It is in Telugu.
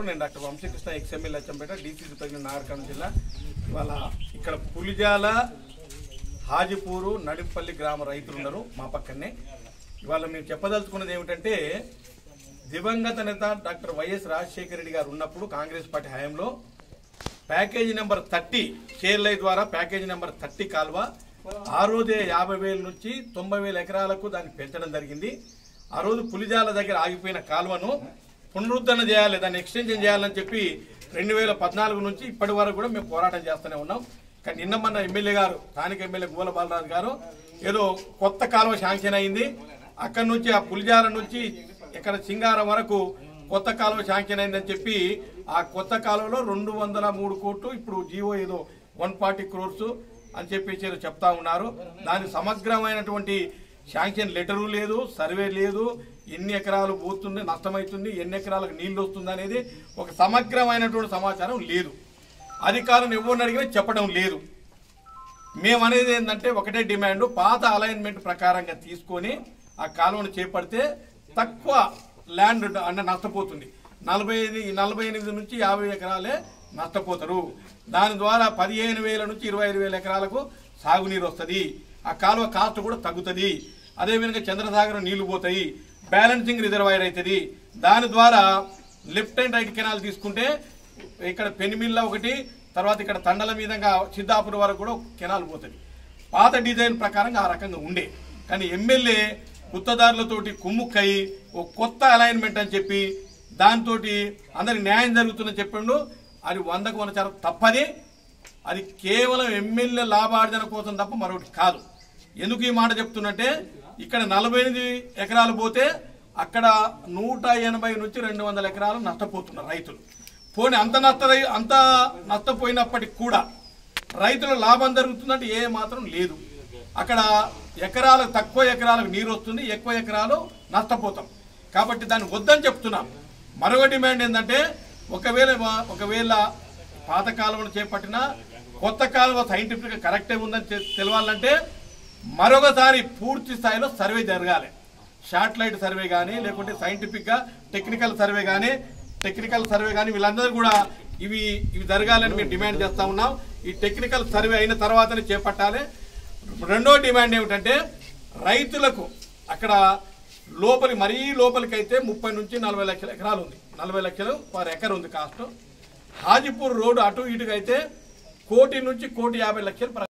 నేను doctor Vamshikrishna ex MLA Achampet DCC president నాగరికర్ణ జిల్లా ఇవాళ ఇక్కడ పులిజాల హాజిపూరు నడింపల్లి గ్రామ రైతులు ఉన్నారు మా పక్కనే ఇవాళ మేము చెప్పదలుచుకున్నది ఏమిటంటే దివంగత నేత డాక్టర్ వైఎస్ రాజశేఖర రెడ్డి గారు ఉన్నప్పుడు కాంగ్రెస్ పార్టీ హయాంలో ప్యాకేజీ నెంబర్ థర్టీ కేర్లై ద్వారా ప్యాకేజీ నెంబర్ థర్టీ కాల్వ ఆ రోజే యాభై వేల నుంచి తొంభై వేల ఎకరాలకు దాన్ని పెంచడం జరిగింది ఆ రోజు పులిజాల దగ్గర ఆగిపోయిన కాలువను పునరుద్ధరణ చేయాలి దాన్ని ఎక్స్టెన్షన్ చేయాలని చెప్పి రెండు వేల పద్నాలుగు నుంచి ఇప్పటి వరకు కూడా మేము పోరాటం చేస్తూనే ఉన్నాం కానీ నిన్న మన ఎమ్మెల్యే గారు స్థానిక ఎమ్మెల్యే గోల బాలరాజు గారు ఏదో కొత్త కాలువ శాంక్షన్ అయింది అక్కడి నుంచి ఆ పులిజాల నుంచి ఇక్కడ సింగారం వరకు కొత్త కాలువ శాంక్షన్ అయిందని చెప్పి ఆ కొత్త కాలువలో రెండు వందల మూడు కోట్లు ఇప్పుడు జియో ఏదో వన్ ఫార్టీ క్రోర్స్ అని చెప్పేసి ఏదో చెప్తా ఉన్నారు దాని సమగ్రమైనటువంటి శాంక్షన్ లెటరు లేదు సర్వే లేదు ఎన్ని ఎకరాలు పోతుంది నష్టమవుతుంది ఎన్ని ఎకరాలకు నీళ్లు వస్తుంది అనేది ఒక సమగ్రమైనటువంటి సమాచారం లేదు అధికారులను ఎవరిని అడిగినా చెప్పడం లేదు మేము అనేది ఏంటంటే ఒకటే డిమాండ్ పాత అలైన్మెంట్ ప్రకారంగా తీసుకొని ఆ కాలువను చేపడితే తక్కువ ల్యాండ్ అంటే నష్టపోతుంది నలభై ఐదు నలభై ఎనిమిది నుంచి యాభై ఎకరాలే నష్టపోతారు దాని ద్వారా పదిహేను వేల నుంచి ఇరవై ఐదు వేల ఎకరాలకు సాగునీరు వస్తుంది ఆ కాలువ కాస్ట్ కూడా తగ్గుతుంది అదేవిధంగా చంద్రసాగర్ నీళ్లు పోతాయి బ్యాలెన్సింగ్ రిజర్వాయర్ అవుతుంది దాని ద్వారా లెఫ్ట్ అండ్ రైట్ కెనాల్ తీసుకుంటే ఇక్కడ పెనిమిల్ల ఒకటి తర్వాత ఇక్కడ తండల మీదంగా సిద్ధాపురం వరకు కూడా ఒక కెనాల్ పోతుంది పాత డిజైన్ ప్రకారంగా ఆ రకంగా ఉండే కానీ ఎమ్మెల్యే గుత్తదారులతోటి కుమ్ముక్కయి ఒక కొత్త అలైన్మెంట్ అని చెప్పి దాంతో అందరికి న్యాయం జరుగుతుందని చెప్పిండు అది వందకు వంద చాలా తప్పది అది కేవలం ఎమ్మెల్యే లాభార్జన కోసం తప్ప మరొకటి కాదు ఎందుకు ఈ మాట చెప్తున్నట్టే ఇక్కడ నలభై ఎనిమిది ఎకరాలు పోతే అక్కడ నూట ఎనభై నుంచి రెండు వందల ఎకరాలు నష్టపోతున్నారు రైతులు పోనీ అంత నష్ట అంత నష్టపోయినప్పటికి కూడా రైతుల లాభం జరుగుతుందంటే ఏ మాత్రం లేదు అక్కడ ఎకరాలకు తక్కువ ఎకరాలకు నీరు వస్తుంది ఎక్కువ ఎకరాలు నష్టపోతాం కాబట్టి దాన్ని వద్దని చెప్తున్నాం మరొక డిమాండ్ ఏంటంటే ఒకవేళ ఒకవేళ పాత కాలువను చేపట్టిన కొత్త కాలువ సైంటిఫిక్గా కరెక్టే ఉందని తె- తెలవాలంటే మరొకసారి పూర్తి స్థాయిలో సర్వే జరగాలి శాటిలైట్ సర్వే కానీ లేకుంటే సైంటిఫిక్గా టెక్నికల్ సర్వే కానీ టెక్నికల్ సర్వే కానీ వీళ్ళందరూ కూడా ఇవి ఇవి జరగాలని మేము డిమాండ్ చేస్తా ఉన్నాం ఈ టెక్నికల్ సర్వే అయిన తర్వాతనే చేపట్టాలి రెండో డిమాండ్ ఏమిటంటే రైతులకు అక్కడ లోపలి మరీ లోపలికైతే ముప్పై నుంచి నలభై లక్షల ఎకరాలు ఉంది నలభై లక్షలు పర్ ఎకర్ ఉంది కాస్ట్ హాజీపూర్ రోడ్డు అటు ఇటుగా అయితే కోటి నుంచి కోటి యాభై లక్షలు ప్ర